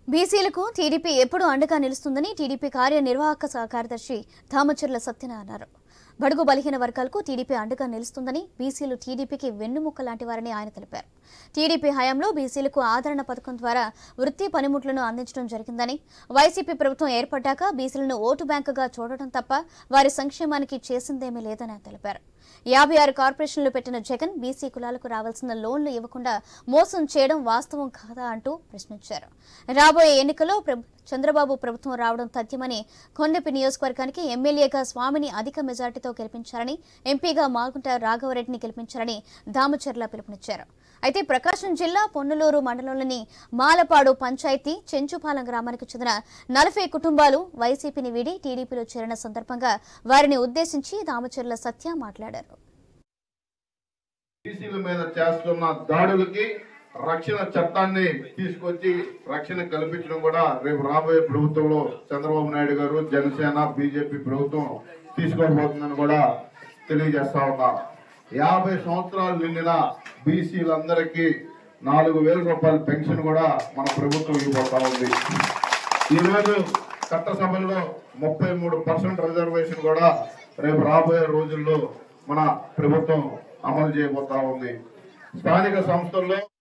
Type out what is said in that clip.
బీసీలకు టీడీపీ ఎప్పుడు అండగా నిలుస్తుందని టీడీపీ కార్యనిర్వాహక సహ కార్యదర్శి ధామచర్ల సత్యన అన్నారు బడుగు బలహీన వర్గాలకు టీడీపీ అండగా నిలుస్తుందని బీసీలు టీడీపీకి వెన్నుముక్క లాంటి వారని ఆయన తెలిపారు టీడీపీ హయాంలో బీసీలకు ఆదరణ పథకం ద్వారా వృత్తి పనిముట్లను అందించడం జరిగిందని వైసీపీ ప్రభుత్వం ఏర్పడ్డాక బీసీలను ఓటు బ్యాంకుగా చూడటం తప్ప వారి సంక్షేమానికి చేసిందేమీ లేదని ఆయన తెలిపారు యాభై ఆరు కార్పొరేషన్లు పెట్టిన జగన్ బీసీ కులాలకు రావాల్సిన లోన్లు ఇవ్వకుండా మోసం చేయడం వాస్తవం కాదా అంటూ ప్రశ్నించారు రాబోయే ఎన్నికల్లో ప్రభు- చంద్రబాబు ప్రభుత్వం రావడం తథ్యమని కొండపి నియోజకవర్గానికి ఎమ్మెల్యేగా స్వామిని అధిక మెజార్టీతో గెలిపించారని ఎంపీగా మాగుంట రాఘవరెడ్డిని గెలిపించారని దామచర్ల పిలుపునిచ్చారు అయితే ప్రకాశం జిల్లా పొన్నలూరు మండలంలోని మాలపాడు పంచాయతీ చెంచుపాలెం గ్రామానికి చెందిన నలభై కుటుంబాలు వైసీపీని వీడి టీడీపీలో చేరిన సందర్భంగా వారిని ఉద్దేశించి దామచర్ల సత్య మాట్లాడారు బీసీల మీద చేస్తున్న దాడులకి రక్షణ చట్టాన్ని తీసుకొచ్చి రక్షణ కల్పించడం కూడా రేపు రాబోయే ప్రభుత్వంలో చంద్రబాబు నాయుడు గారు జనసేన బీజేపీ ప్రభుత్వం తీసుకోబోతుందని కూడా తెలియజేస్తా ఉన్నా యాభై సంవత్సరాలు నిండిన బీసీలందరికీ నాలుగు వేల రూపాయల పెన్షన్ కూడా మన ప్రభుత్వం ఇవ్వబోతా ఉంది ఈ రోజు చట్టసభల్లో ముప్పై మూడు పర్సెంట్ రిజర్వేషన్ కూడా రేపు రాబోయే రోజుల్లో మన ప్రభుత్వం అమలు చేయబోతా ఉంది స్థానిక సంస్థల్లో